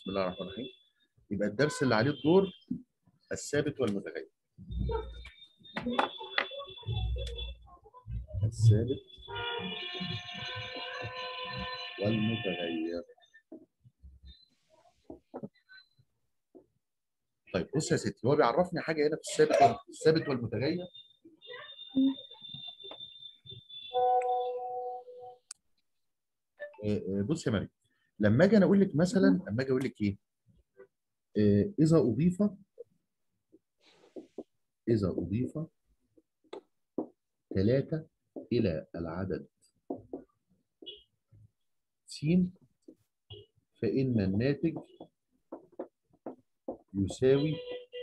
بسم الله الرحمن الرحيم يبقى الدرس اللي عليه الدور الثابت والمتغير الثابت والمتغير طيب بص يا ستي هو بيعرفني حاجه هنا في الثابت الثابت والمتغير بص يا مريم لما اجي انا اقول لك مثلا لما اجي اقول لك ايه اذا اضيف اذا اضيف ثلاثة إلى العدد س فإن الناتج يساوي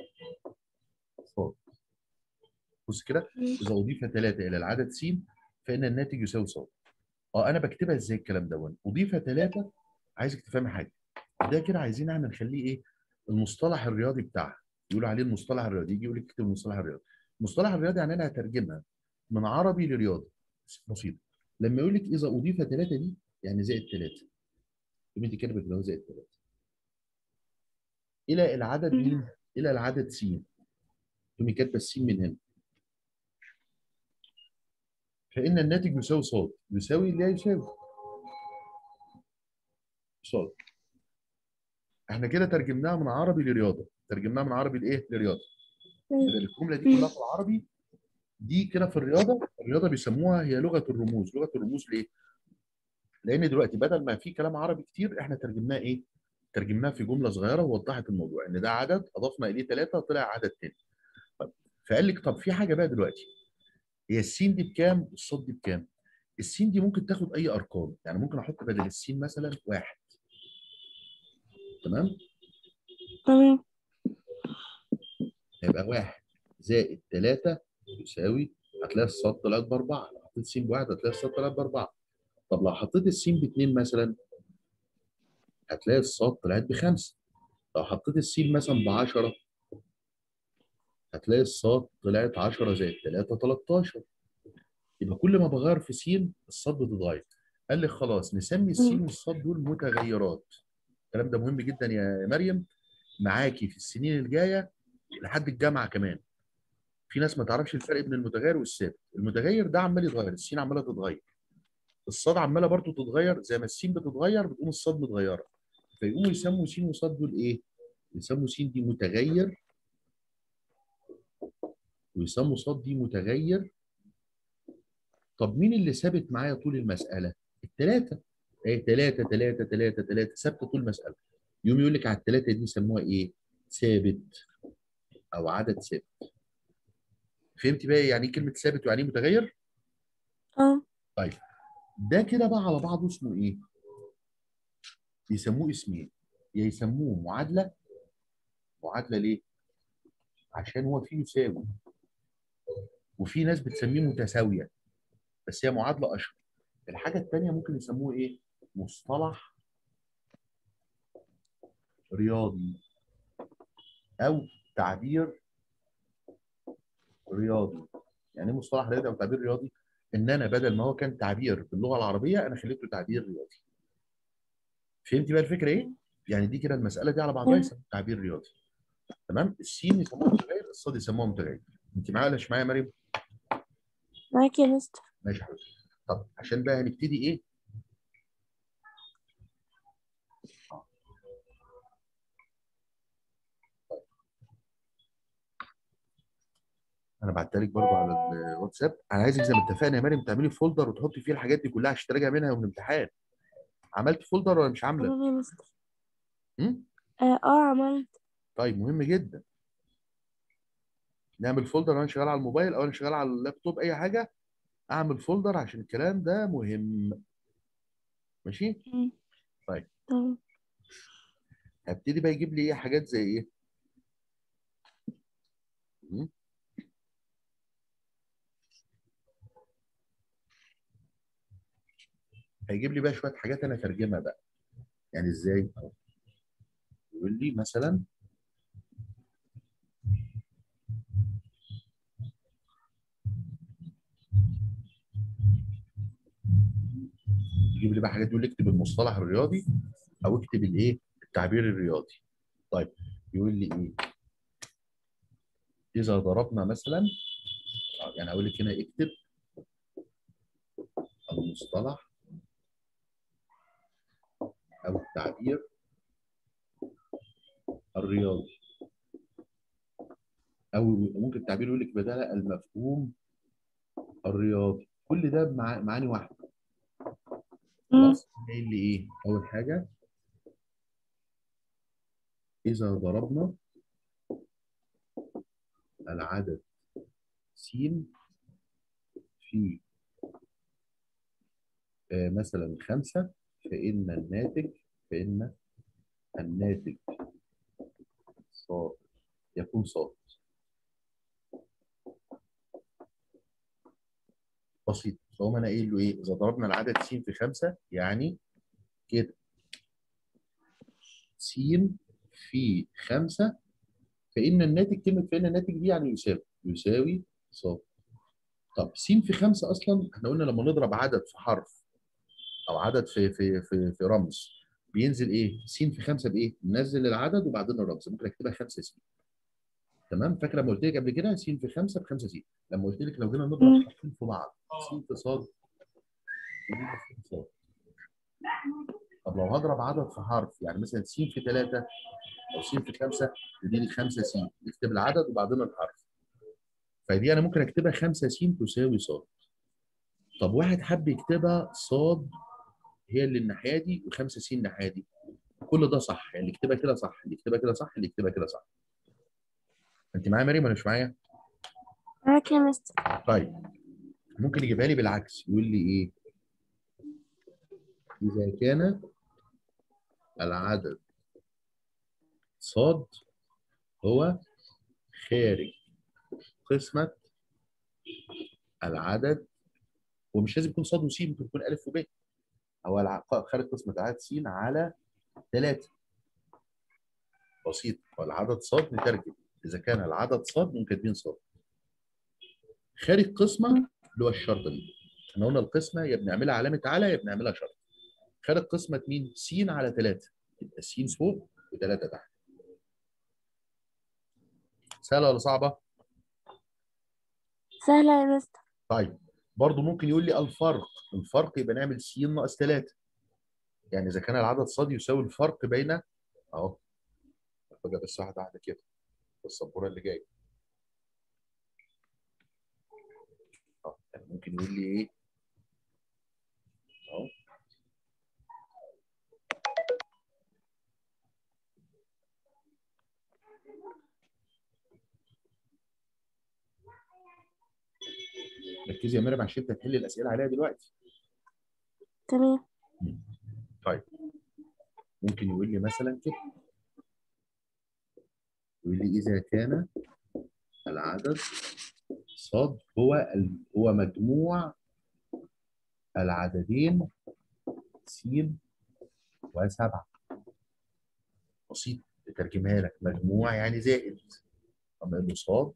ص بص كده إذا أضيف ثلاثة إلى العدد س فإن الناتج يساوي ص اه انا بكتبها ازاي الكلام ده اضيف ثلاثه عايزك تفهمي حاجه ده كده عايزين احنا نخليه ايه المصطلح الرياضي بتاعها يقولوا عليه المصطلح الرياضي يجي يقول لك اكتب المصطلح الرياضي المصطلح الرياضي يعني انا هترجمها من عربي لرياضي بسيط لما يقول لك اذا اضيف ثلاثه دي يعني زائد ثلاثه يبقى انت كده بتقول زائد ثلاثه الى العدد مين؟ الى العدد س تقومي كاتبه السين من هنا فإن الناتج يساوي ص يساوي لا يساوي ص احنا كده ترجمناها من عربي لرياضه ترجمناها من عربي لايه لرياضه الجمله دي كلها في العربي دي كده في الرياضه الرياضه بيسموها هي لغه الرموز لغه الرموز ليه لان دلوقتي بدل ما في كلام عربي كتير احنا ترجمناه ايه ترجمناه في جمله صغيره ووضحت الموضوع ان ده عدد اضفنا اليه ثلاثه طلع عدد تاني فقال لك طب في حاجه بقى دلوقتي هي السين دي بكام والصاد دي بكام السين دي ممكن تاخد اي ارقام يعني ممكن احط بدل السين مثلا واحد تمام تمام هيبقى واحد زائد ثلاثة يساوي هتلاقي الصاد طلعت بأربعة لو حطيت سين بواحد هتلاقي الصاد طلعت بأربعة طب لو حطيت السين باثنين مثلا هتلاقي الصاد طلعت بخمسة لو حطيت السين مثلا بعشرة هتلاقي الصاد طلعت 10 زائد 3 13 يبقى كل ما بغير في س الصاد بتتغير قال لي خلاص نسمي السين والصاد دول متغيرات الكلام ده مهم جدا يا مريم معاكي في السنين الجايه لحد الجامعه كمان في ناس ما تعرفش الفرق بين المتغير والثابت المتغير ده عمال يتغير السين عماله تتغير الصاد عماله برضه تتغير زي ما السين بتتغير بتقوم الصاد متغيره فيقوموا يسموا س وصاد دول ايه يسموا س دي متغير ويسموا صاد دي متغير طب مين اللي ثابت معايا طول المسألة؟ الثلاثة ايه ثلاثة ثلاثة ثلاثة ثلاثة ثابتة طول المسألة يوم يقول لك على الثلاثة دي يسموها ايه؟ ثابت أو عدد ثابت فهمتي بقى يعني ايه كلمة ثابت ويعني ايه متغير؟ اه طيب ده كده بقى على بعضه اسمه ايه؟ يسموه اسمين يا يسموه معادلة معادلة ليه؟ عشان هو فيه يساوي وفي ناس بتسميه متساويه بس هي معادله اشهر الحاجه الثانيه ممكن يسموه ايه مصطلح رياضي او تعبير رياضي يعني ايه مصطلح رياضي او تعبير رياضي ان انا بدل ما هو كان تعبير باللغه العربيه انا خليته تعبير رياضي فهمتي بقى الفكره ايه يعني دي كده المساله دي على بعضها يسموها تعبير رياضي تمام السين يسموها متغير الصاد يسموها متغير انت معايا ولا مش معايا يا مريم معاك يا مستر ماشي يا حبيبي طب عشان بقى هنبتدي ايه انا بعتها لك برضه على الواتساب انا عايزك زي ما اتفقنا يا مريم تعملي فولدر وتحطي فيه الحاجات دي كلها عشان تراجع منها يوم الامتحان عملت فولدر ولا مش عامله؟ تمام يا مستر امم اه اه عملت طيب مهم جدا نعمل فولدر وانا شغال على الموبايل او انا شغال على اللابتوب اي حاجه اعمل فولدر عشان الكلام ده مهم ماشي مم. طيب تمام هبتدي بقى يجيب لي ايه حاجات زي ايه مم. هيجيب لي بقى شويه حاجات انا اترجمها بقى يعني ازاي يقول لي مثلا يجيب لي بقى حاجات يقول لي اكتب المصطلح الرياضي او اكتب الايه التعبير الرياضي طيب يقول لي ايه اذا ضربنا مثلا آه، يعني اقول لك هنا اكتب المصطلح او التعبير الرياضي او ممكن التعبير يقول لك بدل المفهوم الرياضي كل ده مع- معاني واحده مم. خلاص قايل لي ايه اول حاجه اذا ضربنا العدد س في آه، مثلا خمسة فإن الناتج فإن الناتج صاد يكون صاد بسيط فهم انا قايل له ايه اذا ضربنا العدد س في خمسة يعني كده س في خمسة فإن الناتج كلمة فإن الناتج دي يعني يساوي يساوي صاد طب س في خمسة أصلا احنا قلنا لما نضرب عدد في حرف أو عدد في في في في رمز بينزل إيه؟ س في خمسة بإيه؟ ننزل العدد وبعدين الرمز ممكن أكتبها 5 س تمام فاكر لما قلت لك قبل كده س في 5 ب 5 س لما قلت لك لو جينا مم. نضرب حرفين في بعض س في صاد ودي في صاد طب لو هضرب عدد في حرف يعني مثلا س في 3 او س في 5 يديني 5 س نكتب العدد وبعدين الحرف فدي انا ممكن اكتبها 5 س تساوي صاد طب واحد حب يكتبها صاد هي اللي الناحيه دي و5 س الناحيه دي كل ده صح يعني اللي يكتبها كده صح اللي يكتبها كده صح اللي يكتبها كده صح انت معايا يا مريم ولا مش معايا؟ معاك يا مستر طيب ممكن يجيبها لي بالعكس يقول لي ايه؟ اذا كان العدد صاد هو خارج قسمة العدد ومش لازم يكون صاد وس ممكن يكون ألف وب هو الع- خارج قسمة العدد س على ثلاثة بسيط هو العدد صاد نترجم إذا كان العدد صاد ممكن كاتبين صاد خارج قسمة اللي هو الشرطة دي احنا قلنا القسمة يا بنعملها علامة على يا بنعملها شرط خارج قسمة مين؟ س على ثلاثة يبقى س فوق وثلاثة تحت سهلة ولا صعبة؟ سهلة يا مستر طيب برضه ممكن يقول لي الفرق الفرق يبقى نعمل س ناقص 3 يعني اذا كان العدد صاد يساوي الفرق بين اهو بقى بس واحده واحده كده السبوره اللي جايه اه يعني ممكن يقول لي ايه اهو ركزي يا مريم عشان انت تحل الاسئله عليها دلوقتي تمام طيب ممكن يقول لي مثلا كده يقول لي اذا كان العدد صاد هو ال... هو مجموع العددين س وسبعة بسيط ترجمها لك مجموع يعني زائد اما يقول له صاد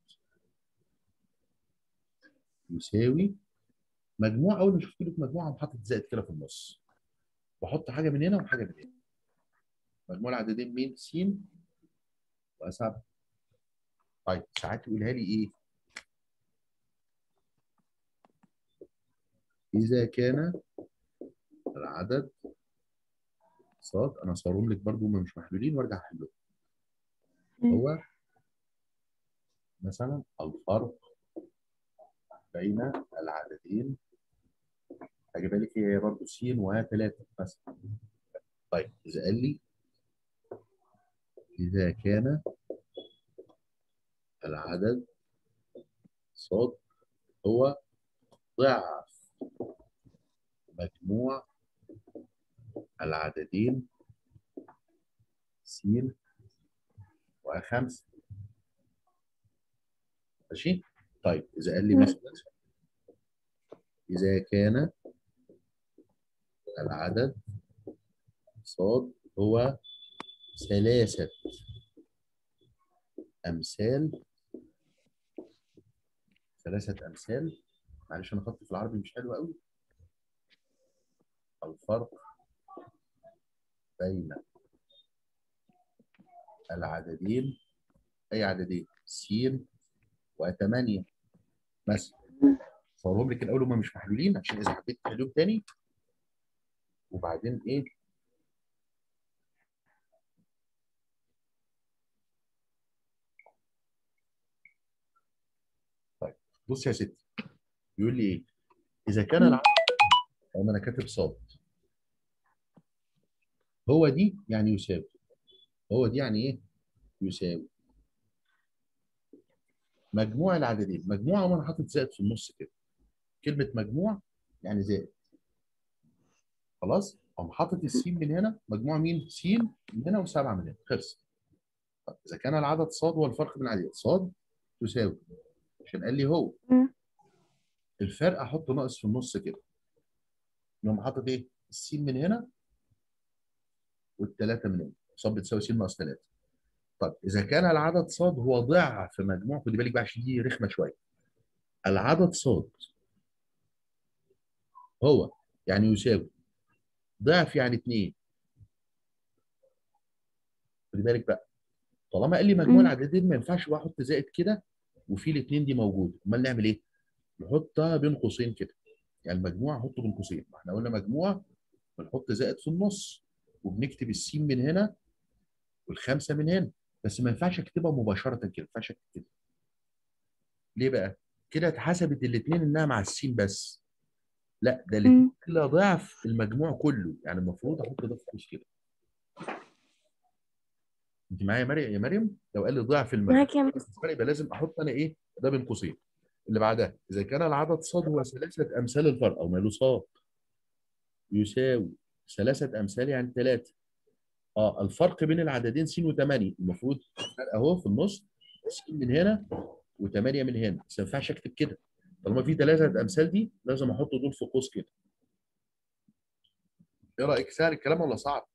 يساوي مجموع اول ما شفت لك مجموعه قام حاطط زائد كده في النص واحط حاجه من هنا وحاجه من هنا مجموع العددين مين س وسبعة طيب ساعات يقولها لي ايه اذا كان العدد صاد انا صورهم لك برضو هم مش محلولين وارجع احلهم مم. هو مثلا الفرق بين العددين هجيبها لك هي برضه س وثلاثة مثلا طيب إذا قال لي إذا كان العدد صاد هو ضعف مجموع العددين س وخمسة ماشي طيب إذا قال لي مم. مثلا إذا كان العدد صاد هو ثلاثة أمثال ثلاثة أمثال معلش أنا خطي في العربي مش حلو قوي الفرق بين العددين اي عددين س و8 مثلا صورهم لك الاول هم مش محلولين عشان اذا حبيت تحلهم تاني وبعدين ايه طيب بص يا ستي يقول لي ايه اذا كان العدد او انا كاتب صاد هو دي يعني يساوي هو دي يعني ايه يساوي مجموع العددين مجموعه وانا حاطط زائد في النص كده كلمه مجموع يعني زائد خلاص قام حاطط السين من هنا مجموع مين س من هنا وسبعه من هنا خلص طب اذا كان العدد صاد هو الفرق بين العددين صاد تساوي عشان قال لي هو مم. الفرق احط ناقص في النص كده يقوم حاطط ايه السين من هنا والثلاثه من هنا صاد بتساوي س ناقص 3 طب اذا كان العدد صاد هو ضعف مجموع خدي بالك بقى عشان دي رخمه شويه العدد صاد هو يعني يساوي ضعف يعني 2 خدي بالك بقى طالما قال لي مجموع مم. العددين ما ينفعش بقى احط زائد كده وفي الاثنين دي موجوده امال نعمل ايه؟ نحطها بين قوسين كده يعني المجموع احطه بين قوسين ما احنا قلنا مجموع بنحط زائد في النص وبنكتب السين من هنا والخمسه من هنا بس ما ينفعش اكتبها مباشره كده ما ينفعش اكتبها ليه بقى؟ كده اتحسبت الاثنين انها مع السين بس لا ده الاثنين مم. كده ضعف المجموع كله يعني المفروض احط ده في قوس كده انت معايا يا مريم يا مريم لو قال لي ضعف المجموع معاك يا مستر بالنسبه لي يبقى لازم احط انا ايه ده بين قوسين اللي بعدها اذا كان العدد صاد هو ثلاثه امثال الفرق او ماله صاد يساوي ثلاثه امثال يعني ثلاثه اه الفرق بين العددين س و8 المفروض الفرق اهو في النص س من هنا و8 من هنا بس ما ينفعش اكتب كده طالما في ثلاثه امثال دي لازم احط دول في قوس كده ايه رايك سهل الكلام ولا صعب؟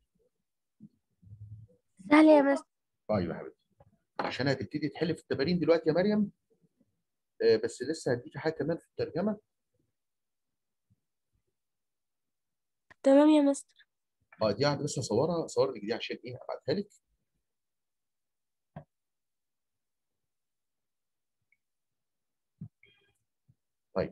سهل يا مستر طيب يا حبيبتي عشان هتبتدي تحل في التمارين دلوقتي يا مريم آه بس لسه هديكي حاجه كمان في الترجمه تمام يا مستر اه دي قاعد بس اصورها اصور لك دي عشان ايه ابعتها لك طيب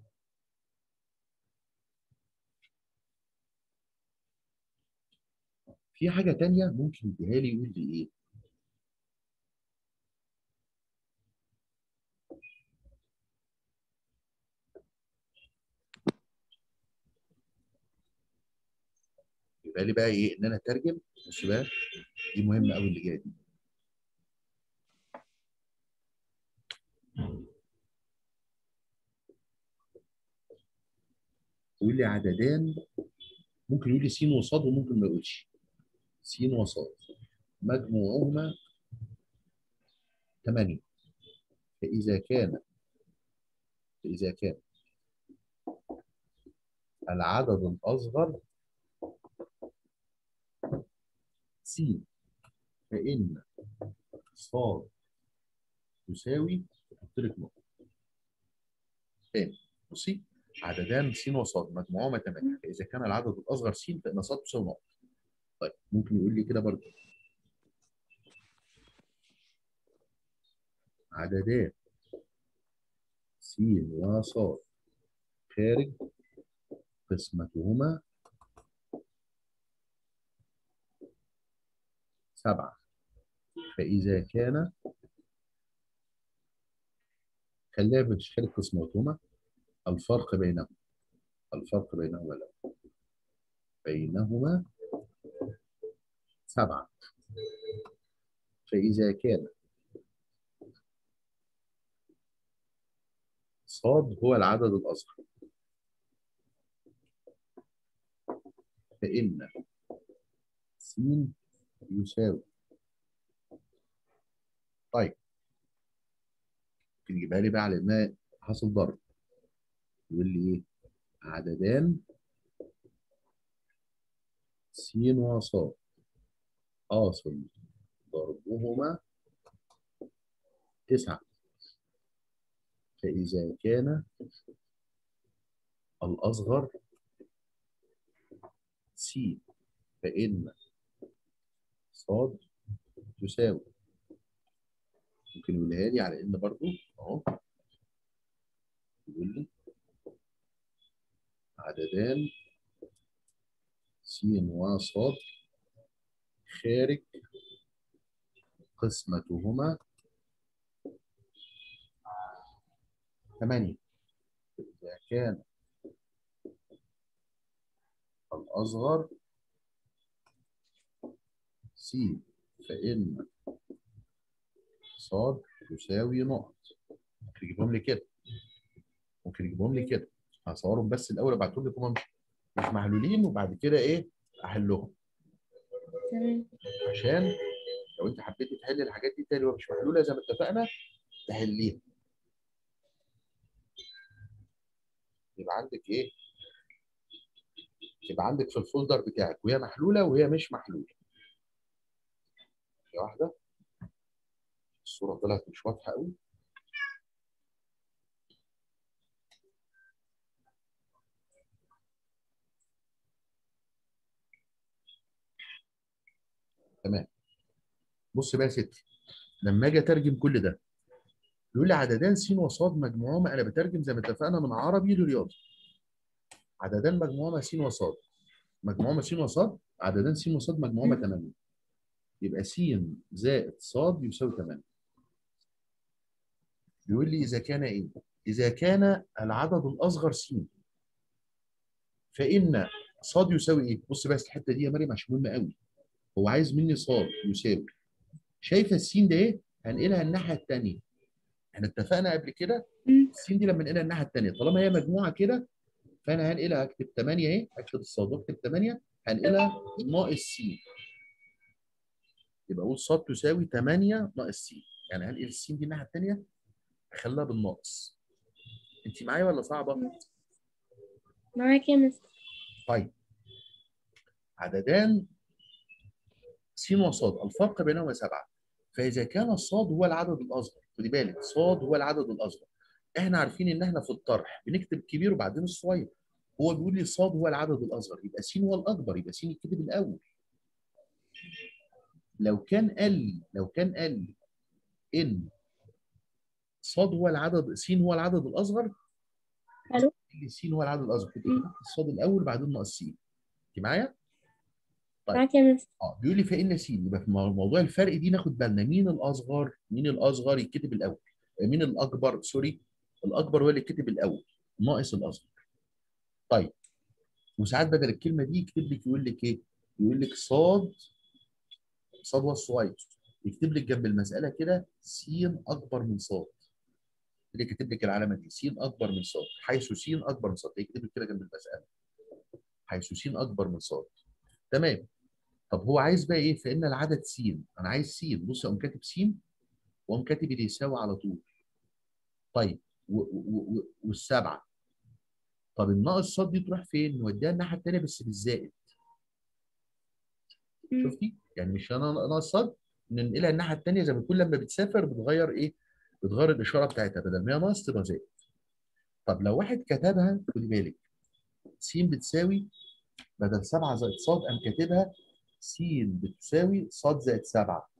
في حاجه تانية ممكن يديها لي يقول لي ايه يبقى لي بقى ايه ان انا اترجم بص بقى دي مهمه قوي اللي جايه دي يقول لي عددان ممكن يقول لي س وصاد وممكن ما يقولش س وصاد مجموعهما 8 فإذا كان فإذا كان العدد الأصغر س فإن صاد تساوي احط لك نقطة تاني بصي عددان س وصاد مجموعهما 8 فإذا كان العدد الأصغر س فإن صاد تساوي نقطة طيب ممكن يقول لي كده برضه عددان س وصاد خارج قسمتهما سبعة فإذا كان خليها مش خارج قسمتهما الفرق بينهما الفرق بينهما لا بينهما سبعة فإذا كان صاد هو العدد الأصغر فإن س يساوي طيب ممكن يجيبها لي بقى على انها حاصل ضرب يقول لي ايه عددان س وصاد حاصل ضربهما تسعة فإذا كان الأصغر س فإن صاد تساوي ممكن يقولها لي على ان برضو اهو يقول لي عددان س وص خارج قسمتهما ثمانية إذا كان الأصغر س فإن صاد تساوي نقط ممكن يجيبهم لي كده ممكن يجيبهم لي كده هصورهم بس الأول ابعتهم لكم هم مش محلولين وبعد كده إيه أحلهم تمام عشان لو أنت حبيتي تحل الحاجات دي تاني ومش محلولة زي ما اتفقنا تحليها يبقى عندك إيه؟ يبقى عندك في الفولدر بتاعك وهي محلولة وهي مش محلولة في واحدة الصورة طلعت مش واضحة قوي تمام بص بقى يا ستي لما اجي اترجم كل ده يقول لي عددان س وص مجموعهما انا بترجم زي ما اتفقنا من عربي لرياضي عددان مجموعهما س وص مجموعهما س وص عددان س وص مجموعهما 8 يبقى س زائد ص يساوي 8 بيقول لي اذا كان ايه؟ اذا كان العدد الاصغر س فان ص يساوي ايه؟ بص بس الحته دي يا مريم عشان مهمه قوي هو عايز مني ص يساوي شايفه السين ده ايه؟ هنقلها الناحيه الثانيه احنا اتفقنا قبل كده مم. السين دي لما ننقلها الناحيه الثانيه طالما هي مجموعه كده فانا هنقلها اكتب 8 اهي اكتب الصاد واكتب 8 هنقلها ناقص س يبقى اقول صاد تساوي 8 ناقص س يعني هنقل السين دي الناحيه الثانيه اخليها بالناقص انت معايا ولا صعبه؟ معاك يا مستر طيب عددان س وصاد الفرق بينهما سبعه فاذا كان الصاد هو العدد الاصغر خدي بالك صاد هو العدد الاصغر احنا عارفين ان احنا في الطرح بنكتب الكبير وبعدين الصغير هو بيقول لي صاد هو العدد الاصغر يبقى س هو الاكبر يبقى س يتكتب الاول لو كان قال لي لو كان قال لي ان صاد هو العدد س هو العدد الاصغر ألو؟ اللي س هو العدد الاصغر كنت مم. كتبت الصاد الاول بعدين ناقص س انت معايا؟ طيب. معاك يا مستر اه بيقول لي فان س يبقى في مو- موضوع الفرق دي ناخد بالنا مين الاصغر مين الاصغر يتكتب الاول مين الاكبر سوري الاكبر هو اللي يتكتب الاول ناقص الاصغر طيب وساعات بدل الكلمه دي يكتب لك يقول لك ايه يقول لك صاد صاد هو الصغير يكتب لك جنب المساله كده س اكبر من صاد اللي كاتب لك العلامه دي س اكبر من صاد حيث س اكبر من صاد يكتب لك كده جنب المساله حيث س اكبر من صاد تمام طب هو عايز بقى ايه فان العدد س انا عايز س بص اقوم كاتب س واقوم كاتب اللي يساوي على طول طيب و- و- و- والسبعه طب الناقص صاد دي تروح فين نوديها الناحيه الثانيه بس بالزائد مم. شفتي يعني مش انا ناقص صاد ننقلها الناحيه الثانيه زي ما كل لما بتسافر بتغير ايه بتغير الاشاره بتاعتها بدل ما هي ناقص تبقى زائد طب لو واحد كتبها خدي بالك س بتساوي بدل 7 زائد ص قام كاتبها س بتساوي ص زائد 7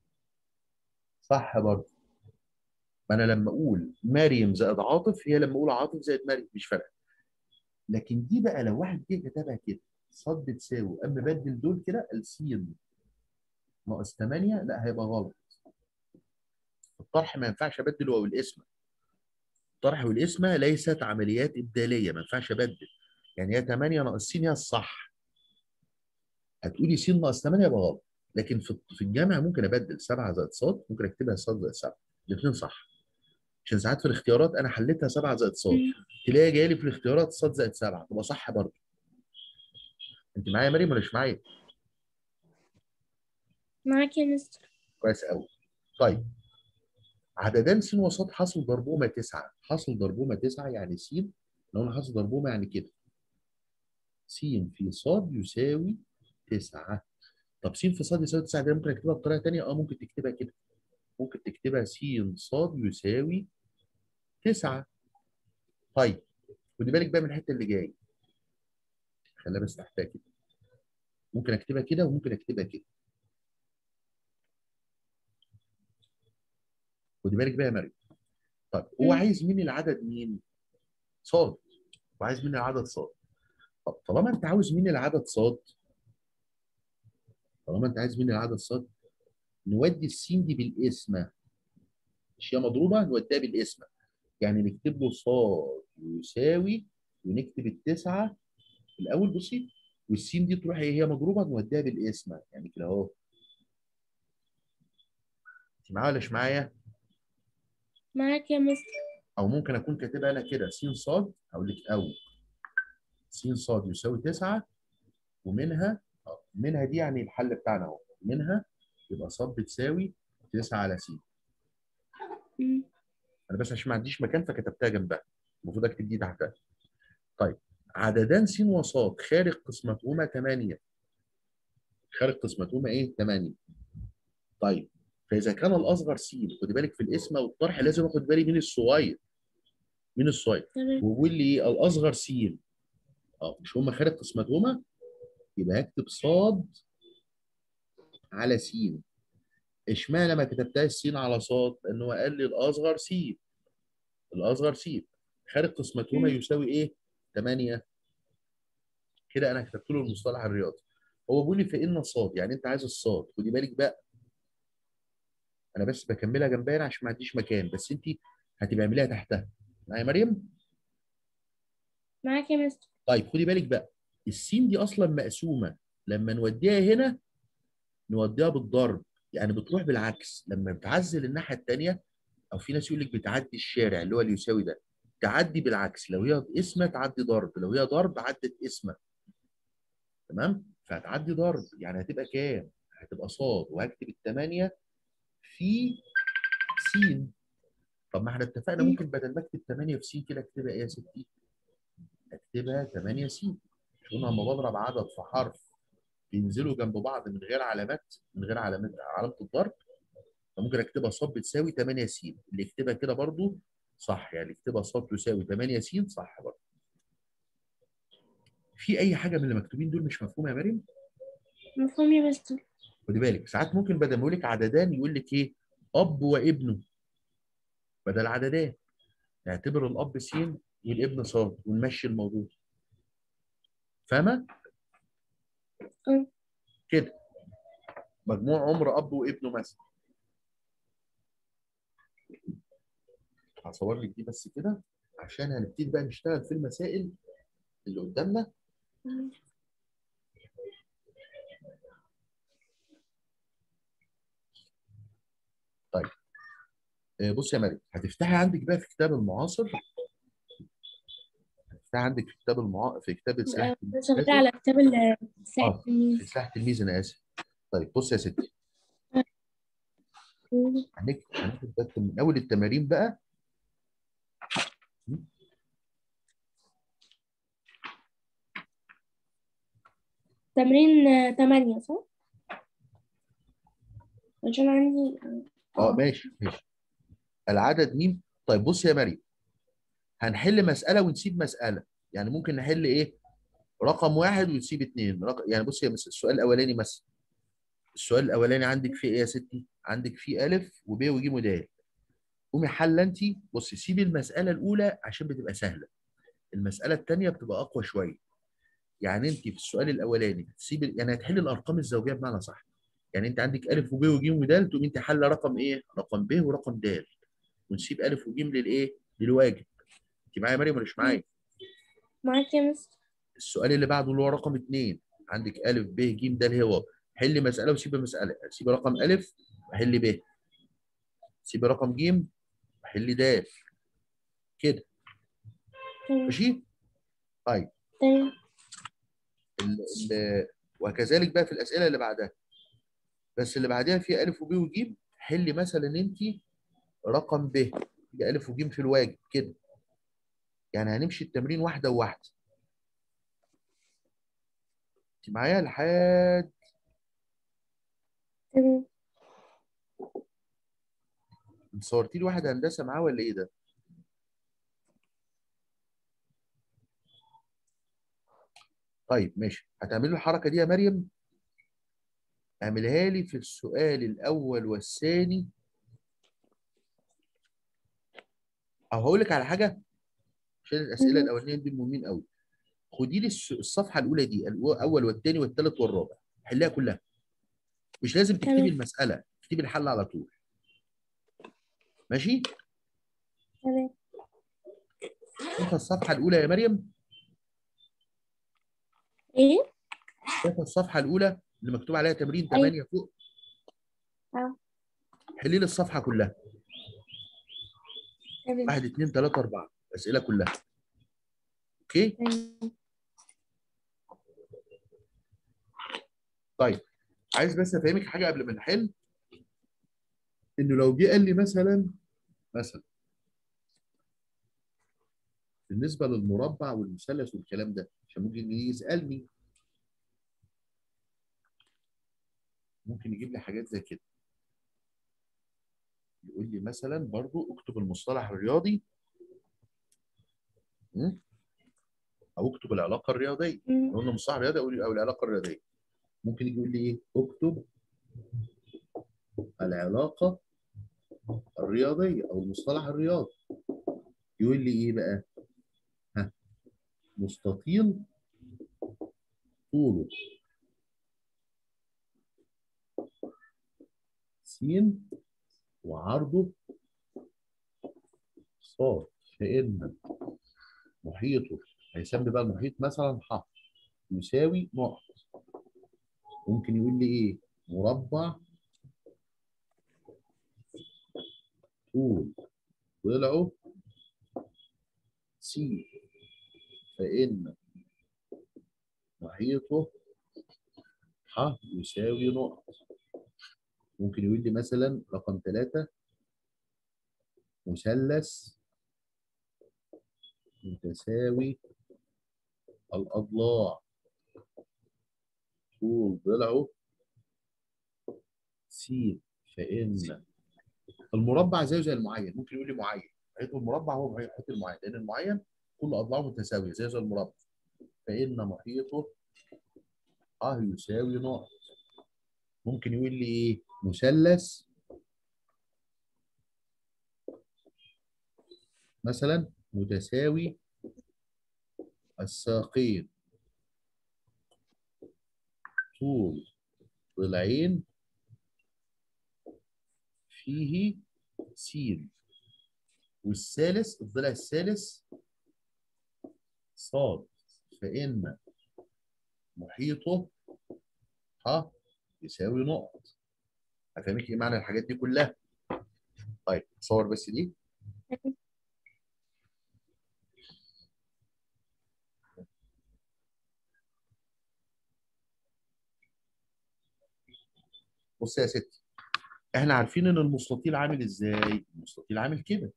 صح برضه ما انا لما اقول مريم زائد عاطف هي لما اقول عاطف زائد مريم مش فارقه لكن دي بقى لو واحد جه كتبها كده ص بتساوي اما بدل دول كده قال س ناقص 8 لا هيبقى غلط الطرح ما ينفعش ابدل واو الاسم الطرح والاسم ليست عمليات ابداليه ما ينفعش ابدل يعني هي 8 ناقص س هي الصح هتقولي س ناقص 8 يبقى غلط لكن في في الجامع ممكن ابدل 7 زائد ص ممكن اكتبها ص زائد 7 الاثنين صح عشان ساعات في الاختيارات انا حليتها 7 زائد ص مم. تلاقي جاي لي في الاختيارات ص زائد 7 تبقى صح برضه انت معايا يا مريم ولا مش معايا؟ معاك يا مستر كويس قوي طيب عددان س وص حاصل ضربهما 9 حاصل ضربهما 9 يعني س لو انا حاصل ضربهما يعني كده س في ص يساوي 9 طب س في ص يساوي 9 دي ممكن اكتبها بطريقه ثانيه اه ممكن تكتبها كده ممكن تكتبها س ص يساوي 9 طيب خدي بالك بقى من الحته اللي جايه خليها بس تحتها كده ممكن اكتبها كده وممكن اكتبها كده خدي بالك بقى يا مريم طيب هو مم. عايز مني العدد مين؟ صاد وعايز مني العدد صاد طب طالما انت عاوز مني العدد صاد طالما انت عايز مني العدد صاد نودي السين دي بالقسمه مش هي مضروبه نوديها بالقسمه يعني نكتب له صاد يساوي ونكتب التسعه الاول بصي والسين دي تروح هي هي مضروبه نوديها بالقسمه يعني كده اهو انت معايا ولا مش معايا؟ معاك يا مستر او ممكن اكون كاتبها لك كده س صاد هقول لك او س صاد يساوي 9 ومنها آه، منها دي يعني الحل بتاعنا اهو منها يبقى صاد بتساوي 9 على س مم. انا بس عشان ما عنديش مكان فكتبتها جنبها المفروض اكتب دي تحتها طيب عددان س وصاد خارج قسمتهما 8 خارج قسمتهما ايه 8 طيب فاذا كان الاصغر س خدي بالك في القسمه والطرح لازم اخد بالي من الصغير من الصغير تمام وبيقول لي ايه الاصغر س اه مش هما خارج قسمتهما يبقى هكتب صاد على س اشمعنى ما كتبتهاش س على صاد لان هو قال لي الاصغر س الاصغر س خارج قسمتهما مم. يساوي ايه 8 كده انا كتبت له المصطلح الرياضي هو بيقول لي فان صاد يعني انت عايز الصاد خدي بالك بقى انا بس بكملها جنبها هنا عشان ما عنديش مكان بس انت هتبقى اعمليها تحتها معايا يا مريم معاك يا مستر طيب خدي بالك بقى السين دي اصلا مقسومه لما نوديها هنا نوديها بالضرب يعني بتروح بالعكس لما بتعزل الناحيه الثانيه او في ناس يقول لك بتعدي الشارع اللي هو اللي يساوي ده تعدي بالعكس لو هي اسمه تعدي ضرب لو هي ضرب عدت اسمه تمام فهتعدي ضرب يعني هتبقى كام هتبقى صاد وهكتب الثمانيه في س طب ما احنا اتفقنا مم. ممكن بدل ما اكتب 8 في س كده اكتبها ايه يا ستي اكتبها 8 س مش قلنا لما بضرب عدد في حرف بينزلوا جنب بعض من غير علامات من غير علامات علامه الضرب فممكن اكتبها صاد بتساوي 8 س اللي يكتبها كده برضو صح يعني يكتبها صاد تساوي 8 س صح برضو في اي حاجه من اللي مكتوبين دول مش مفهومه يا مريم مفهوم يا مستر خدي بالك ساعات ممكن بدل ما يقول لك عددان يقول لك ايه اب وابنه بدل عددان نعتبر الاب س والابن صاد ونمشي الموضوع فاهمه اه. كده مجموع عمر اب وابنه مثلا هصور لك دي بس كده عشان هنبتدي بقى نشتغل في المسائل اللي قدامنا آه، بص يا مريم هتفتحي عندك بقى في كتاب المعاصر هتفتحي عندك في كتاب المعا... في كتاب سلاح آه، التلميذ شغال على كتاب ال- آه. ساعة في التلميذ سلاح التلميذ انا اسف طيب بص يا ستي مم. هنكتب هنكتب بس من اول التمارين بقى تمرين آه، تمانية صح؟ عشان عندي اه ماشي ماشي العدد ميم طيب بص يا مريم هنحل مسألة ونسيب مسألة يعني ممكن نحل ايه رقم واحد ونسيب اتنين رقم يعني بص يا مثلا السؤال الاولاني مثلا السؤال الاولاني عندك فيه ايه يا ستي عندك فيه الف وب وج ودال قومي حل انت بصي سيبي المسألة الاولى عشان بتبقى سهلة المسألة الثانية بتبقى اقوى شوية يعني انت في السؤال الاولاني تسيبي يعني هتحل الارقام الزوجية بمعنى صح يعني انت عندك الف وب وج ودال تقوم انت حل رقم ايه رقم ب ورقم د ونسيب الف وج للايه للواجب انت معايا يا مريم ولا مش معايا معاك يا مستر السؤال اللي بعده اللي هو رقم اثنين عندك الف ب ج د هو حل مساله وسيب مساله سيب رقم الف وحل ب سيب رقم ج وحل د كده تمام ماشي طيب تمام ال ال وكذلك بقى في الاسئله اللي بعدها بس اللي بعدها فيها الف وب وج حلي مثلا انت رقم ب يبقى الف وج في الواجب كده يعني هنمشي التمرين واحده وواحده انت معايا لحد تمام انت صورتي لي واحد هندسه معاه ولا ايه ده؟ طيب ماشي هتعملي له الحركه دي يا مريم اعملها لي في السؤال الاول والثاني او هقول لك على حاجه عشان الاسئله مهم. الاولانيه دي مهمين قوي خدي لي الس- الصفحه الاولى دي الاول والثاني والثالث والرابع حلها كلها مش لازم تكتبي تمام. المساله اكتبي الحل على طول ماشي تمام شايفه الصفحه الاولى يا مريم ايه شايفه الصفحه الاولى اللي مكتوب عليها تمرين أيوة. 8 فوق اه حلي لي الصفحه كلها تمام 1 2 3 4 الاسئله كلها اوكي تمام. طيب عايز بس افهمك حاجه قبل ما نحل انه لو جه قال لي مثلا مثلا بالنسبه للمربع والمثلث والكلام ده عشان ممكن يجي يسالني ممكن يجيب لي حاجات زي كده يقول لي مثلا برضو اكتب المصطلح الرياضي م? او اكتب العلاقه الرياضيه مم. لو قلنا مصطلح رياضي او او العلاقه الرياضيه ممكن يجي يقول لي ايه اكتب العلاقه الرياضيه او المصطلح الرياضي يقول لي ايه بقى ها مستطيل طوله س وعرضه ص فإن محيطه هيسمي بقى المحيط مثلا ح يساوي نقط ممكن يقول لي ايه مربع طول ضلعه س فإن محيطه ح يساوي نقط ممكن يقول لي مثلا رقم ثلاثة مثلث متساوي الأضلاع طول ضلعه س فإن المربع زيه زي المعين ممكن يقول لي معين محيط المربع هو محيط المعين لأن المعين كل أضلاعه متساوية زي زي المربع فإن محيطه أ يساوي نقط ممكن يقول لي إيه مثلث مثلا متساوي الساقين طول ضلعين فيه س والثالث الضلع الثالث صاد فإن محيطه ح يساوي نقط هفهمك ايه معنى الحاجات دي كلها طيب صور بس دي بص يا ستي احنا عارفين ان المستطيل عامل ازاي المستطيل عامل كده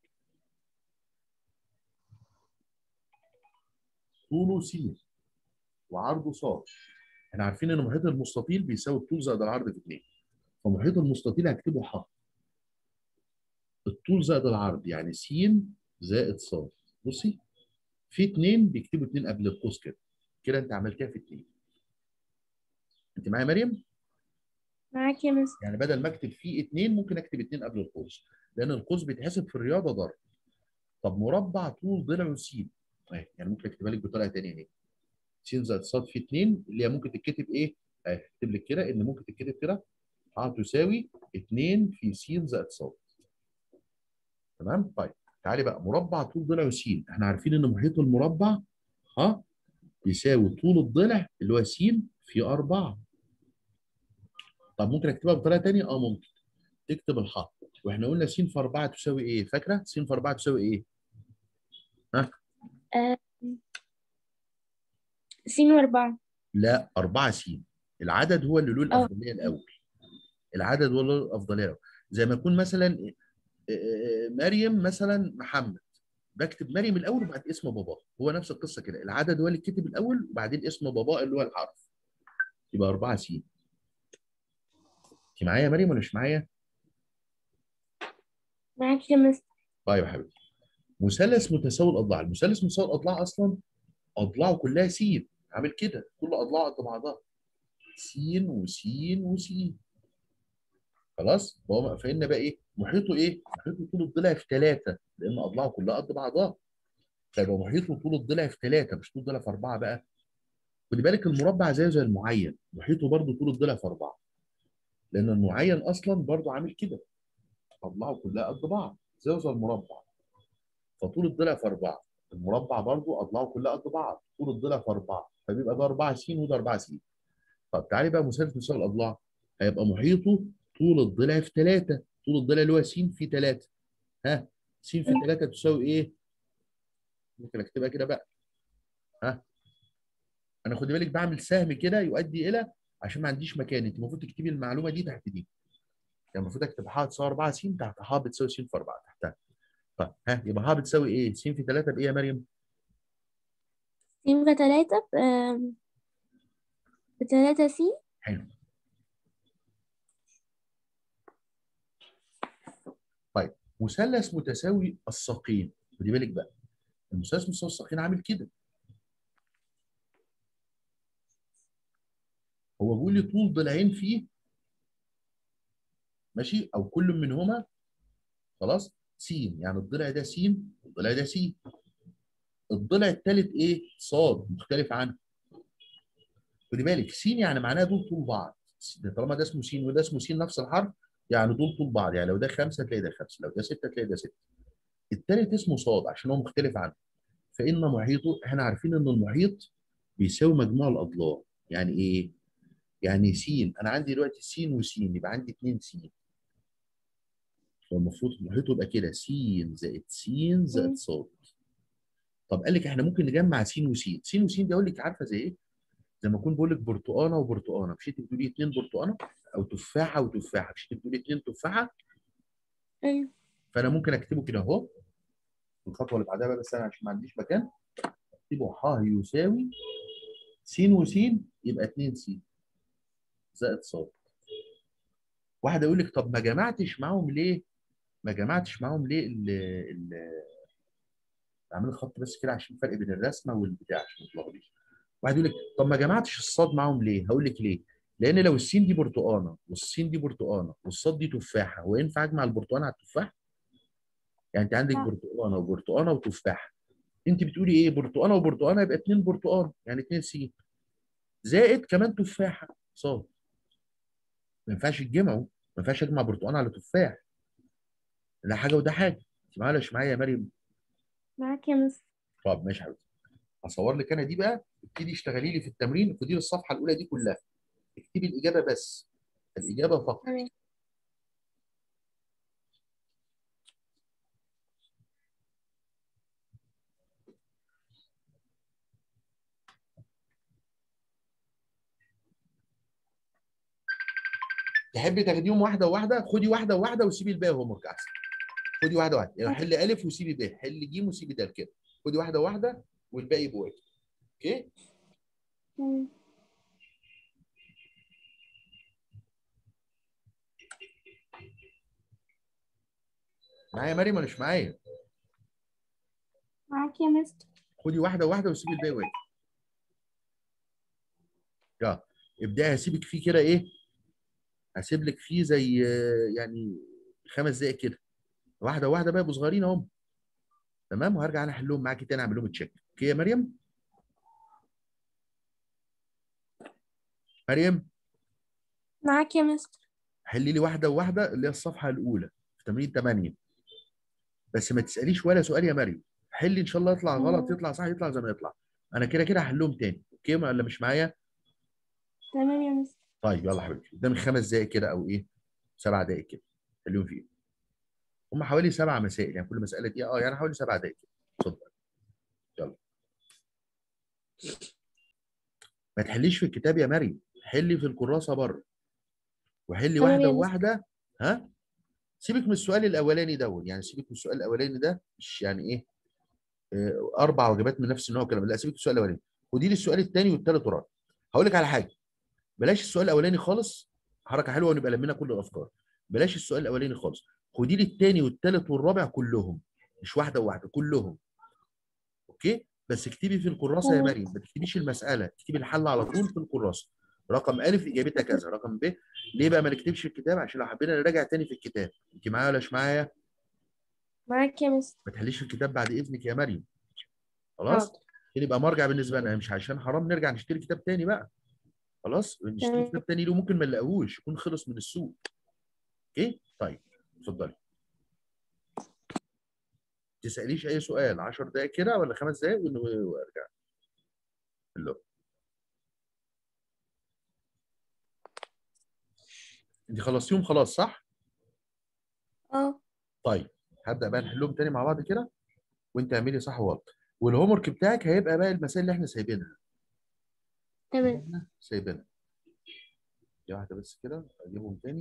طوله س وعرضه ص احنا عارفين ان محيط المستطيل بيساوي الطول زائد العرض في 2 فمحيط المستطيل هكتبه ح الطول زائد العرض يعني س زائد ص بصي في 2 بيكتبوا 2 قبل القوس كده كده انت عملتها في 2 انت معايا يا مريم معاك يا مس يعني بدل ما اكتب فيه 2 ممكن اكتب 2 قبل القوس لان القوس بيتحسب في الرياضه ضرب طب مربع طول ضلعه س اهي يعني ممكن اكتبها لك بطريقه ثانيه اهي س زائد ص في 2 اللي هي ممكن تتكتب ايه؟ اهي اكتب لك كده ان ممكن تتكتب كده ح تساوي 2 في س زائد ص تمام؟ طيب تعالي بقى مربع طول ضلعه س احنا عارفين ان محيط المربع ها يساوي طول الضلع اللي هو س في 4 طب ممكن اكتبها بطريقه ثانيه؟ اه ممكن تكتب الح واحنا قلنا س في 4 تساوي ايه؟ فاكره؟ س في 4 تساوي ايه؟ س وأربعة لا 4 س العدد هو اللي له الافضليه الاول العدد هو اللي له الافضليه الاول زي ما يكون مثلا آه، مريم مثلا محمد بكتب مريم الاول وبعد اسم باباه هو نفس القصه كده العدد هو اللي يتكتب الاول وبعدين اسم باباه اللي هو الحرف يبقى 4 س انت معايا يا مريم ولا مش معايا؟ معاك يا مس طيب يا حبيبتي مثلث متساوي الاضلاع المثلث متساوي الاضلاع اصلا اضلاعه كلها س عامل كده كل اضلاعه قد بعضها س وس وس خلاص فهو فإن بقى ايه محيطه ايه محيطه طول الضلع في ثلاثه لان اضلاعه كلها قد بعضها فيبقى محيطه طول الضلع في ثلاثه مش طول الضلع في اربعه بقى خدي بالك المربع زيه زي المعين محيطه برضه طول الضلع في اربعه لان المعين اصلا برضه عامل كده اضلاعه كلها قد بعض زيه زي المربع فطول الضلع في اربعه المربع برضه اضلاعه كلها قد بعض طول الضلع في اربعه فبيبقى ده 4 س وده 4 س طب تعالي بقى مثلث مساوي الاضلاع هيبقى محيطه طول الضلع في 3 طول الضلع اللي هو س في 3 ها س في 3 تساوي ايه؟ ممكن اكتبها كده بقى ها انا خدي بالك بعمل سهم كده يؤدي الى عشان ما عنديش مكان انت المفروض تكتبي المعلومه دي تحت دي يعني المفروض اكتب ح تساوي 4 س تحت ح بتساوي س في 4 تحتها طيب ها يبقى ح بتساوي ايه؟ س في 3 بايه يا مريم؟ س في تلاتة بتلاتة س حلو طيب مثلث متساوي الساقين خدي بالك بقى المثلث متساوي الساقين عامل كده هو بيقول لي طول ضلعين فيه ماشي او كل منهما خلاص س يعني الضلع ده س والضلع ده س الضلع الثالث ايه صاد مختلف عنه خدي بالك س يعني معناها دول طول بعض ده طالما ده اسمه س وده اسمه س نفس الحرف يعني دول طول بعض يعني لو ده خمسه تلاقي ده خمسه لو ده سته تلاقي ده سته الثالث اسمه صاد عشان هو مختلف عنه فان محيطه احنا عارفين ان المحيط بيساوي مجموع الاضلاع يعني ايه؟ يعني س انا عندي دلوقتي س وس يبقى عندي 2 س فالمفروض محيطه يبقى كده س زائد س زائد ص طب قال لك احنا ممكن نجمع س وس س وس دي اقول لك عارفه زي ايه؟ زي ما اكون بقول لك برتقانه وبرتقانه مش انت بتقولي اثنين برتقانه او تفاحه وتفاحه مش انت بتقولي اثنين تفاحه ايوه فانا ممكن اكتبه كده اهو الخطوه اللي بعدها بقى بس انا عشان ما عنديش مكان اكتبه ح يساوي س وس يبقى 2 س زائد ص واحد يقول لك طب ما جمعتش معاهم ليه؟ ما جمعتش معاهم ليه ال ال اعمل خط بس كده عشان الفرق بين الرسمه والبتاع عشان ما تلخبطيش واحد يقول لك طب ما جمعتش الصاد معاهم ليه؟ هقول لك ليه؟ لان لو السين دي برتقانه والسين دي برتقانه والصاد دي تفاحه هو ينفع اجمع البرتقانه على التفاح؟ يعني انت عندك لا. برتقانه وبرتقانه وتفاحه انت بتقولي ايه برتقانه وبرتقانه يبقى اتنين برتقان يعني اتنين سين زائد كمان تفاحه صاد ما ينفعش تجمعوا ما ينفعش اجمع برتقان على تفاح ده حاجه وده حاجه انت معايا ولا مش معايا يا مريم معاك يا مس طب ماشي يا حبيبتي هصور لك انا دي بقى ابتدي اشتغلي لي في التمرين خدي لي الصفحه الاولى دي كلها اكتبي الاجابه بس الاجابه فقط تمام تحبي تاخديهم واحده واحده خدي واحده واحده وسيبي الباقي هوم ورك احسن خدي واحده واحده يعني حل الف وسيبي ب حل ج وسيبي د كده خدي واحده واحده والباقي بواجب اوكي تمام معايا يا مريم ولا مش معايا معاك يا مس خدي واحده واحده وسيبي الباقي واجب يلا ابداي هسيبك فيه كده ايه هسيب لك فيه زي آه، يعني خمس دقايق كده واحده واحده بقى يبقوا صغيرين اهم تمام وهرجع انا احلهم معاكي تاني اعمل لهم تشيك اوكي يا مريم مريم معاك يا مس حلي لي واحده واحده اللي هي الصفحه الاولى في تمرين 8 بس ما تساليش ولا سؤال يا مريم حلي ان شاء الله يطلع غلط يطلع صح يطلع زي ما يطلع انا كده كده هحلهم تاني اوكي ولا مش معايا تمام يا مس طيب يلا حبيبتي قدامك خمس دقايق كده او ايه سبع دقايق كده حلوين فيه هم حوالي سبع مسائل يعني كل مساله دي اه يعني حوالي سبع دقايق كده اتفضل يلا ما تحليش في الكتاب يا مريم حلي في الكراسه بره وحلي تمام واحده يا مس. وواحده ها سيبك من السؤال الاولاني دون يعني سيبك من السؤال الاولاني ده مش يعني ايه آه، اربع وجبات من نفس النوع كلام لا سيبك من السؤال الاولاني خدي لي السؤال الثاني والثالث والرابع هقول لك على حاجه بلاش السؤال الاولاني خالص حركه حلوه ونبقى لمينا كل الافكار بلاش السؤال الاولاني خالص خدي لي الثاني والثالث والرابع كلهم مش واحده وواحده كلهم اوكي بس اكتبي في الكراسه يا تمام. مريم ما تكتبيش المساله اكتبي الحل على طول في الكراسه رقم الف اجابتها كذا رقم ب ليه بقى ما نكتبش الكتاب عشان لو حبينا نراجع تاني في الكتاب انت معايا ولا مش معايا معاك يا مستر ما تحليش الكتاب بعد اذنك يا مريم خلاص حاضر. كده يبقى مرجع بالنسبه لنا مش عشان حرام نرجع نشتري كتاب تاني بقى خلاص نشتري تمام. كتاب تاني ليه ممكن ما نلاقوهوش يكون خلص من السوق اوكي طيب اتفضلي تساليش اي سؤال 10 دقائق كده ولا خمس دقائق ون- وارجع اللو. انت خلصتيهم خلاص صح اه طيب هبدا بقى نحلهم تاني مع بعض كده وانت اعملي صح وغلط والهوم ورك بتاعك هيبقى بقى المسائل اللي احنا سايبينها تمام احنا سايبينها دي واحده بس كده اجيبهم تاني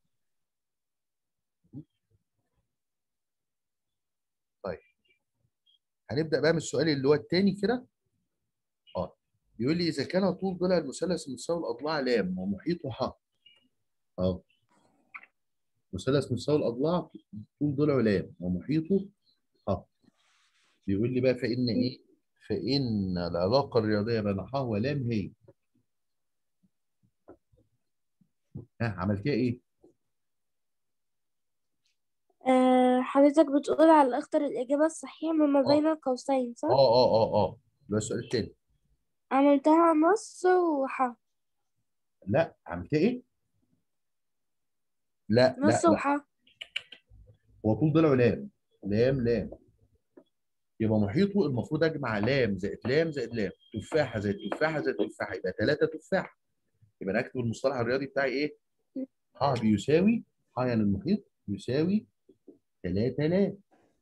طيب هنبدا بقى من السؤال اللي هو التاني كده اه بيقول لي اذا كان طول ضلع المثلث متساوي الاضلاع لام ومحيطه ح اه مثلث متساوي الاضلاع طول ضلعه لام ومحيطه ح بيقول لي بقى فان ايه فان العلاقه الرياضيه بين ح ولام هي ها عملتيها ايه آه حضرتك بتقول على اختر الإجابة الصحيحة من ما بين القوسين صح؟ اه اه اه اه ده السؤال التاني عملتها نص وح لا عملتها ايه لا لا نص لا وح هو طول ضلعه لام لام لام يبقى محيطه المفروض اجمع لام زائد لام زائد لام تفاحه زائد تفاحه زائد تفاحه يبقى ثلاثه تفاح يبقى انا اكتب المصطلح الرياضي بتاعي ايه؟ ح بيساوي ح يعني المحيط يساوي 3 لام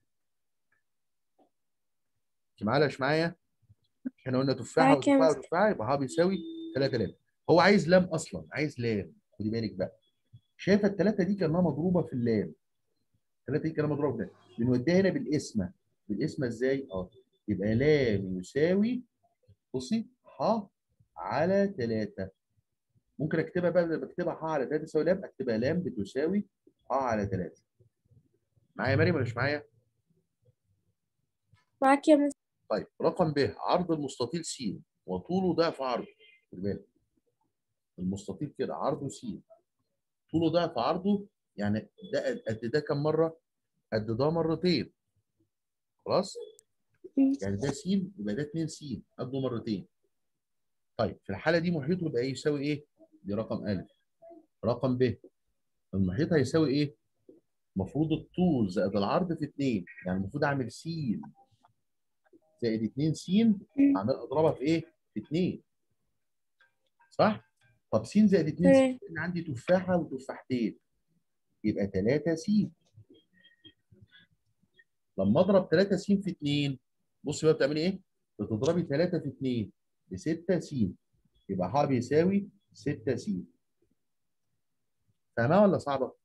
انت معايا ولا مش معايا؟ احنا قلنا تفاحه معاك يا وتفاحه مستر. وتفاحه يبقى ح بيساوي 3 لام هو عايز لام اصلا عايز لام خدي بالك بقى شايفه الثلاثه دي كانها مضروبه في اللام الثلاثه دي كانها مضروبه في اللام بنوديها هنا بالقسمه بالقسمه ازاي؟ اه يبقى لام يساوي بصي ح على 3 ممكن اكتبها بقى بدل ما اكتبها ح على 3 تساوي لام اكتبها لام بتساوي ح على 3 معايا يا مريم ولا مش معايا؟ معاك يا مستر طيب رقم ب عرض المستطيل س وطوله ضعف عرضه خد بالك المستطيل كده عرضه س طوله ضعف عرضه يعني ده قد ده كم مره؟ قد ده مرتين خلاص؟ مم. يعني ده س يبقى ده 2 س قده مرتين طيب في الحاله دي محيطه يبقى ايه يساوي ايه؟ دي رقم ا رقم ب المحيط هيساوي ايه؟ المفروض الطول زائد العرض في 2 يعني المفروض اعمل س زائد 2 س اعمل اضربها في ايه؟ في 2 صح؟ طب س زائد 2 تمام. س لأن عندي تفاحه وتفاحتين يبقى 3 س لما اضرب 3 س في 2 بصي بقى بتعملي ايه؟ بتضربي 3 في 2 ب 6 س يبقى ح بيساوي 6 س فاهمها ولا صعبه؟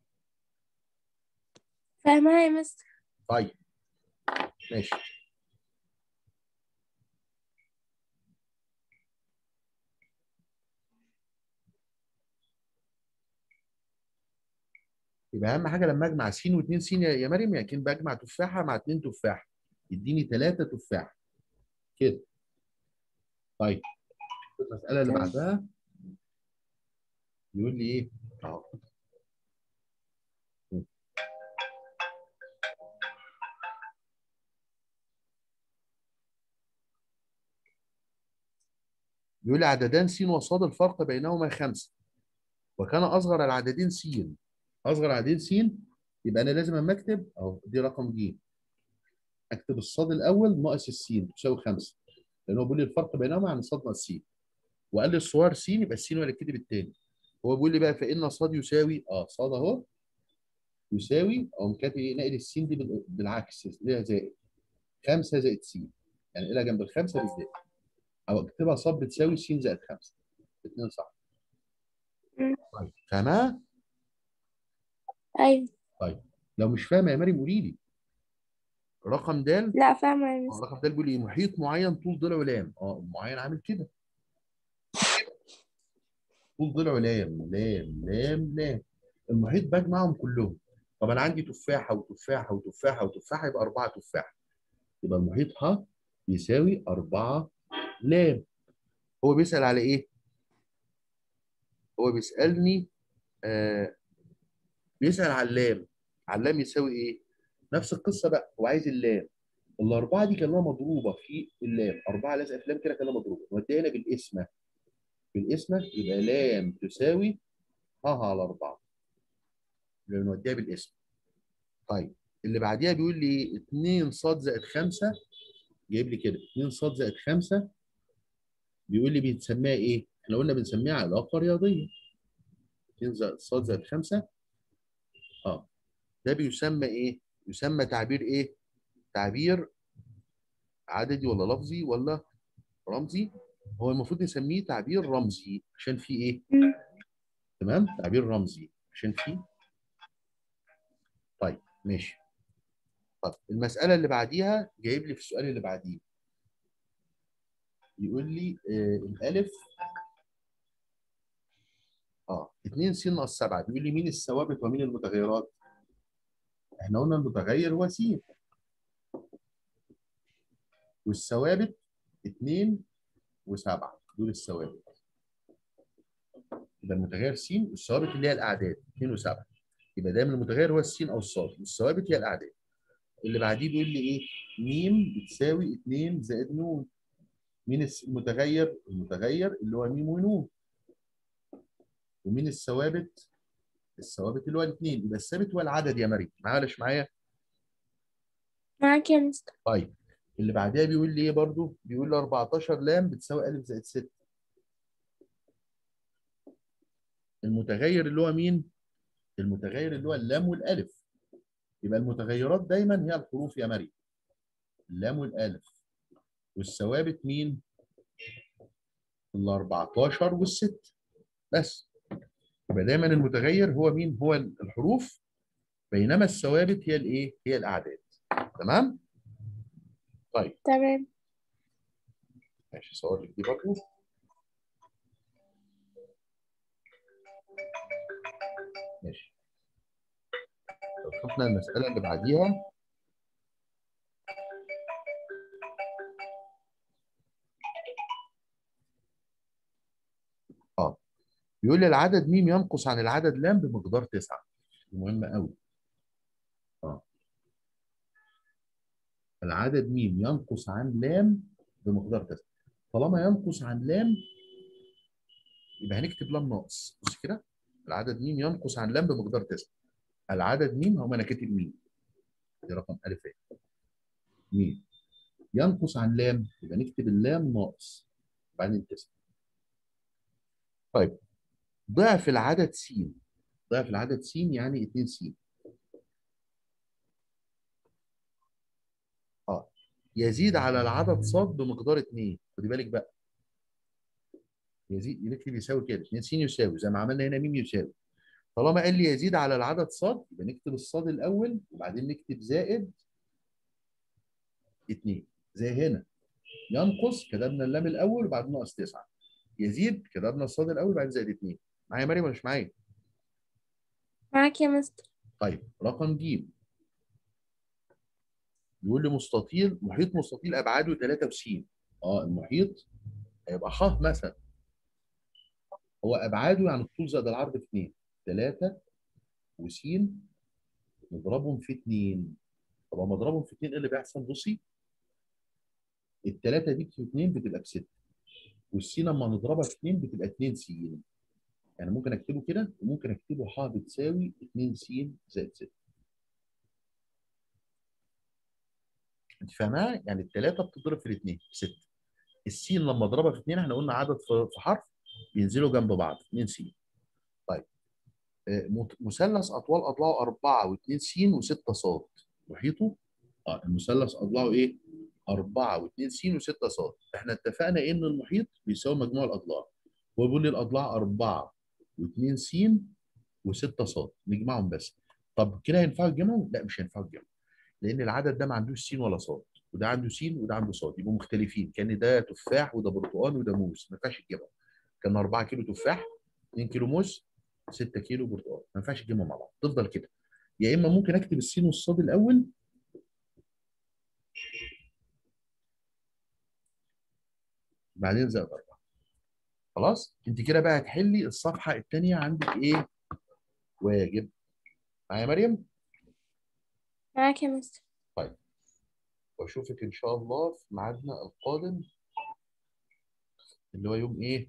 فاهمها يا مستر طيب ماشي يبقى اهم حاجه لما اجمع س و2 س يا يا مريم يعني كان بجمع تفاحه مع 2 تفاح يديني 3 تفاح كده طيب المساله اللي تمام. بعدها يقول لي ايه؟ اهو يقول لي عددان س وصاد الفرق بينهما خمسة وكان أصغر العددين س أصغر عددين س يبقى أنا لازم أما أكتب أهو دي رقم ج أكتب الصاد الأول ناقص السين تساوي خمسة لأن هو بيقول لي الفرق بينهما عن الصاد ناقص س وقال لي الصور س يبقى السين ولا الكتب التاني هو بيقول لي بقى فإن صاد يساوي أه صاد أهو يساوي أو كاتب إيه نقل السين دي بال- بالعكس ليها زائد خمسة زائد س يعني إلى جنب الخمسة بالزائد أو أكتبها صاد بتساوي س زائد خمسة الاثنين صح مم. طيب فاهمها؟ أيوة لو مش فاهمه يا مريم قولي لي رقم د لا فاهمة يا مستر رقم د بيقول لي محيط معين طول ضلعه لام اه معين عامل كده طول ضلعه لام لام لام لام المحيط بجمعهم كلهم طب انا عندي تفاحه وتفاحه وتفاحه وتفاحه يبقى اربعه تفاح يبقى المحيط ه يساوي اربعه لام هو بيسال على ايه؟ هو بيسالني آه بيسال على اللام على اللام يساوي ايه نفس القصه بقى هو عايز اللام الاربعه دي كانها مضروبه في اللام اربعه لازقه في اللام كده كانها مضروبه نوديها هنا بالقسمه بالقسمه يبقى لام تساوي ها على اربعه يبقى بنوديها بالقسمه طيب اللي بعديها بيقول لي ايه 2 ص زائد 5 جايب لي كده 2 ص زائد 5 بيقول لي بنسميها ايه؟ احنا قلنا بنسميها علاقه رياضيه 2 ص زائد 5 اه ده بيسمى ايه؟ يسمى تعبير ايه؟ تعبير عددي ولا لفظي ولا رمزي؟ هو المفروض نسميه تعبير رمزي عشان فيه ايه؟ مم. تمام؟ تعبير رمزي عشان فيه طيب ماشي طب المسألة اللي بعديها جايب لي في السؤال اللي بعديه يقول لي آه الألف اه 2 س ناقص 7 بيقول لي مين الثوابت ومين المتغيرات؟ احنا قلنا المتغير هو س والثوابت 2 و7 دول الثوابت يبقى المتغير س والثوابت اللي هي الأعداد 2 و7 يبقى دايما المتغير هو السين أو الصاد والثوابت هي الأعداد اللي بعديه بيقول لي ايه؟ م بتساوي 2 زائد ن مين المتغير؟ المتغير اللي هو م ونون ومين الثوابت؟ الثوابت اللي هو الاثنين يبقى الثابت هو العدد يا مريم معايا ولا مش معايا؟ معاك يا مستر طيب اللي بعدها بيقول لي ايه برضو؟ بيقول لي 14 لام بتساوي أ زائد 6 المتغير اللي هو مين؟ المتغير اللي هو اللام والألف يبقى المتغيرات دايما هي الحروف يا مريم اللام والألف والثوابت مين؟ ال 14 والست بس يبقى دايما المتغير هو مين؟ هو الحروف بينما الثوابت هي الايه؟ هي الاعداد تمام؟ طيب تمام ماشي صور لك دي برضه ماشي لو شفنا المسألة اللي بعديها اه بيقول لي العدد م ينقص عن العدد لام بمقدار 9 دي مهمة قوي اه العدد م ينقص عن لام بمقدار 9 طالما ينقص عن لام يبقى هنكتب لام ناقص بص كده العدد م ينقص عن لام بمقدار 9 العدد م هم انا كاتب م دي رقم الف ايه م ينقص عن لام يبقى نكتب اللام ناقص بعدين 9 طيب ضعف العدد س ضعف العدد س يعني 2 س اه يزيد على العدد ص بمقدار 2 خدي بالك بقى يزيد نكتب يساوي كده 2 س يساوي زي ما عملنا هنا م يساوي طالما قال لي يزيد على العدد ص يبقى نكتب الصاد الاول وبعدين نكتب زائد 2 زي هنا ينقص كتبنا اللام الاول وبعدين ناقص 9 يزيد كتبنا الصاد الاول وبعدين زائد 2 معايا مريم ولا مش معايا؟ معاك يا مستر طيب رقم ج يقول لي مستطيل محيط مستطيل ابعاده 3 وس اه المحيط هيبقى ح مثلا هو ابعاده يعني الطول زائد العرض في 2 3 وس نضربهم في 2 طب لما اضربهم في 2 ايه اللي بيحصل بصي الثلاثه دي في 2 بتبقى ب 6 والسين لما نضربها في 2 بتبقى 2 س يعني ممكن اكتبه كده وممكن اكتبه ح بتساوي 2 س زائد 6 انت فاهمها؟ يعني الثلاثه بتضرب في الاثنين 6 السين لما اضربها في 2 احنا قلنا عدد في حرف بينزلوا جنب بعض 2 س طيب مثلث اطوال اضلاعه 4 و2 س و6 ص محيطه اه المثلث اضلاعه ايه؟ 4 و2 س و6 ص احنا اتفقنا ان المحيط بيساوي مجموع الاضلاع هو بيقول لي الاضلاع 4 و2 س و6 ص نجمعهم بس طب كده ينفعوا يتجمعوا؟ لا مش هينفعوا يتجمعوا لان العدد ده ما عندوش س ولا ص وده عنده س وده عنده ص يبقوا مختلفين كان ده تفاح وده برتقال وده موز ما ينفعش يتجمعوا كان 4 كيلو تفاح 2 كيلو موز 6 كيلو برتقال ما ينفعش يتجمعوا مع بعض تفضل كده يا اما ممكن اكتب السين والصاد الاول بعدين زائد 4 خلاص انت كده بقى هتحلي الصفحه الثانيه عندك ايه واجب معايا يا مريم معاك يا مستر واشوفك ان شاء الله في ميعادنا القادم اللي هو يوم ايه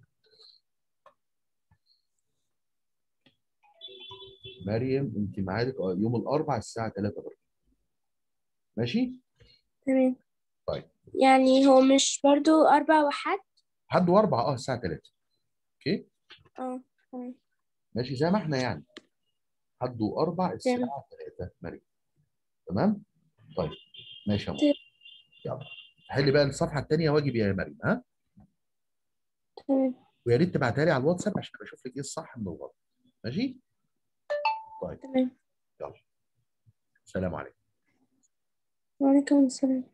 مريم انت ميعادك آه، يوم الاربعاء الساعه 3 برضه ماشي تمام طيب. يعني هو مش برضو أربع وحد حد واربع اه الساعه 3 اوكي اه تمام ماشي زي ما احنا يعني حد واربع الساعه تمام. 3 مريم تمام طيب ماشي يا تمام. ماما يلا حلي بقى الصفحه الثانيه واجب يا مريم ها تمام ويا ريت تبعتها لي على الواتساب عشان اشوف لك ايه الصح من الغلط ماشي طيب تمام يلا سلام عليكم وعليكم السلام